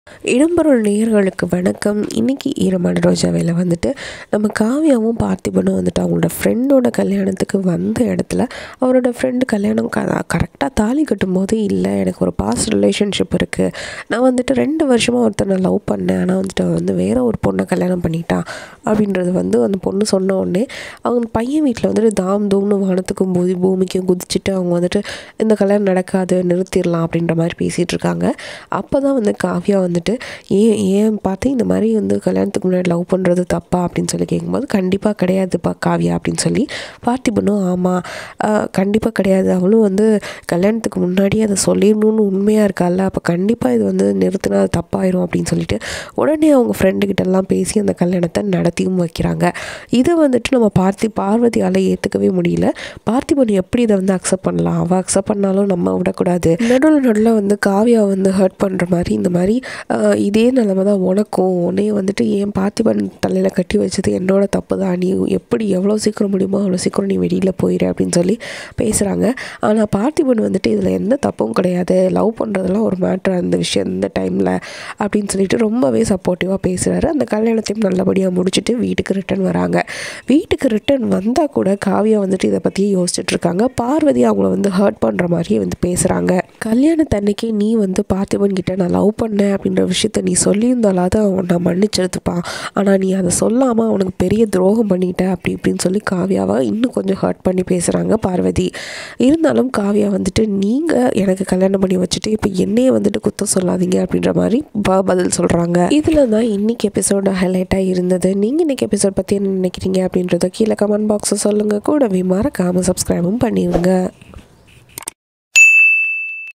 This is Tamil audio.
இடம்பொருள் நேயர்களுக்கு வணக்கம் இன்றைக்கி ஈரமான ரோஜாவையில் வந்துட்டு நம்ம காவியாவும் பார்த்திபனும் வந்துட்டு அவங்களோட ஃப்ரெண்டோட கல்யாணத்துக்கு வந்த இடத்துல அவரோட ஃப்ரெண்டு கல்யாணம் க கரெக்டாக தாலி கட்டும்போது இல்லை எனக்கு ஒரு பாஸ்ட் ரிலேஷன்ஷிப் இருக்குது நான் வந்துட்டு ரெண்டு வருஷமாக ஒருத்தனை லவ் பண்ணேன் ஆனால் வந்துட்டு அவன் வந்து வேற ஒரு பொண்ணை கல்யாணம் பண்ணிட்டான் அப்படின்றது வந்து அந்த பொண்ணு சொன்ன உடனே அவங்க பையன் வீட்டில் வந்துட்டு தாம் தூம்னு வானத்துக்கும் பூதி பூமிக்கும் குதிச்சுட்டு அவங்க வந்துட்டு இந்த கல்யாணம் நடக்காது நிறுத்திடலாம் அப்படின்ற மாதிரி பேசிகிட்டு இருக்காங்க அப்போ தான் வந்து காவியா வந்துட்டு ஏன் ஏன் பார்த்து இந்த மாதிரி வந்து கல்யாணத்துக்கு முன்னாடி லவ் பண்ணுறது தப்பா அப்படின்னு சொல்லி கேட்கும்போது கண்டிப்பாக கிடையாதுப்பா காவியா அப்படின்னு சொல்லி பார்த்திபனும் ஆமாம் கண்டிப்பாக கிடையாது அவளும் வந்து கல்யாணத்துக்கு முன்னாடியே அதை சொல்லிடணும்னு உண்மையாக இருக்கால அப்போ கண்டிப்பாக இது வந்து நிறுத்தினா அது தப்பாயிரும் அப்படின்னு சொல்லிட்டு உடனே அவங்க ஃப்ரெண்டுக்கிட்டெல்லாம் பேசி அந்த கல்யாணத்தை நடத்தியும் வைக்கிறாங்க இதை வந்துட்டு நம்ம பார்த்தி பார்வதியால் ஏற்றுக்கவே முடியல பார்த்திபன் எப்படி இதை வந்து அக்செப்ட் பண்ணலாம் அவள் அக்செப்ட் பண்ணாலும் நம்ம விடக்கூடாது நடுவில் நடுவில் வந்து காவியா வந்து ஹர்ட் பண்ணுற மாதிரி இந்த மாதிரி ஆஹ், இதே நிலமை தான் உனக்கும் உன்னையும் வந்துட்டு ஏன் பார்த்திபன் தலையில் கட்டி வச்சது என்னோட தப்பு தான் நீ எப்படி எவ்வளோ சீக்கிரம் முடியுமோ அவ்வளோ சீக்கிரம் நீ வெளியில் போயிடு அப்படின்னு சொல்லி பேசுகிறாங்க ஆனால் பார்த்திபன் வந்துட்டு இதில் எந்த தப்பும் கிடையாது லவ் பண்ணுறதெல்லாம் ஒரு மேட்ரு அந்த விஷயம் இந்த டைமில் அப்படின்னு சொல்லிட்டு ரொம்பவே சப்போர்ட்டிவாக பேசுகிறாரு அந்த கல்யாணத்தையும் நல்லபடியாக முடிச்சுட்டு வீட்டுக்கு ரிட்டர்ன் வராங்க வீட்டுக்கு ரிட்டர்ன் வந்தால் கூட காவியா வந்துட்டு இதை பற்றியே யோசிச்சுட்டு இருக்காங்க பார்வதி அவங்கள வந்து ஹர்ட் பண்ணுற மாதிரியே வந்து பேசுகிறாங்க கல்யாணத்தன்னைக்கு நீ வந்து பார்த்திபன் கிட்ட நான் லவ் பண்ணேன் அப்படின்ற விஷயத்த நீ சொல்லியிருந்தாலாவது அவன் நான் மன்னிச்சிருத்துப்பான் ஆனால் நீ அதை சொல்லாமல் அவனுக்கு பெரிய துரோகம் பண்ணிட்ட அப்படி இப்படின்னு சொல்லி காவியாவை இன்னும் கொஞ்சம் ஹர்ட் பண்ணி பேசுகிறாங்க பார்வதி இருந்தாலும் காவியா வந்துட்டு நீங்கள் எனக்கு கல்யாணம் பண்ணி வச்சுட்டு இப்போ என்னையே வந்துட்டு குத்தம் சொல்லாதீங்க அப்படின்ற மாதிரி ப- பதில் சொல்கிறாங்க இதில் தான் இன்னைக்கு எபிசோட ஹைலைட்டாக இருந்தது நீங்கள் இன்னைக்கு எபிசோட் பற்றி என்ன நினைக்கிறீங்க அப்படின்றத கீழே கமெண்ட் பாக்ஸை சொல்லுங்கள் கூடவே மறக்காமல் சப்ஸ்கிரைபும் பண்ணிடுங்க